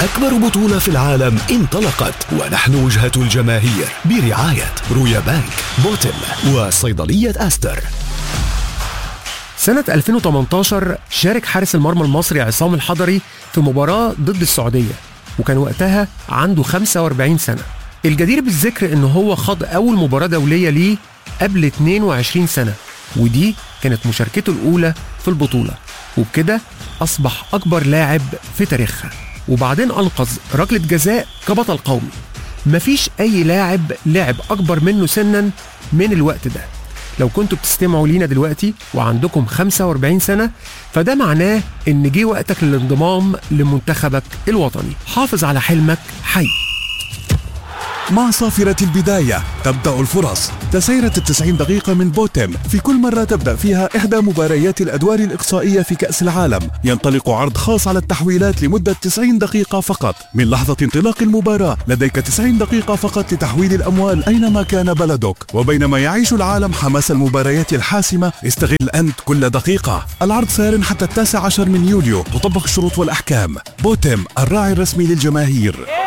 أكبر بطولة في العالم انطلقت ونحن وجهة الجماهير برعاية رويا بانك بوتل وصيدلية أستر سنة 2018 شارك حارس المرمى المصري عصام الحضري في مباراة ضد السعودية وكان وقتها عنده 45 سنة الجدير بالذكر ان هو خاض اول مباراة دولية ليه قبل 22 سنة ودي كانت مشاركته الاولى في البطولة وبكده اصبح اكبر لاعب في تاريخها وبعدين انقذ ركلة جزاء كبطل قومي مفيش اي لاعب لعب اكبر منه سنا من الوقت ده لو كنتوا بتستمعوا لينا دلوقتي وعندكم 45 سنة فده معناه إن جه وقتك للانضمام لمنتخبك الوطني حافظ على حلمك حي مع صافرة البداية تبدأ الفرص تسيرة التسعين دقيقة من بوتم في كل مرة تبدأ فيها إحدى مباريات الأدوار الإقصائية في كأس العالم ينطلق عرض خاص على التحويلات لمدة 90 دقيقة فقط من لحظة انطلاق المباراة لديك 90 دقيقة فقط لتحويل الأموال أينما كان بلدك وبينما يعيش العالم حماس المباريات الحاسمة استغل أنت كل دقيقة العرض سار حتى التاسع عشر من يوليو تطبق الشروط والأحكام بوتم الراعي الرسمي للجماهير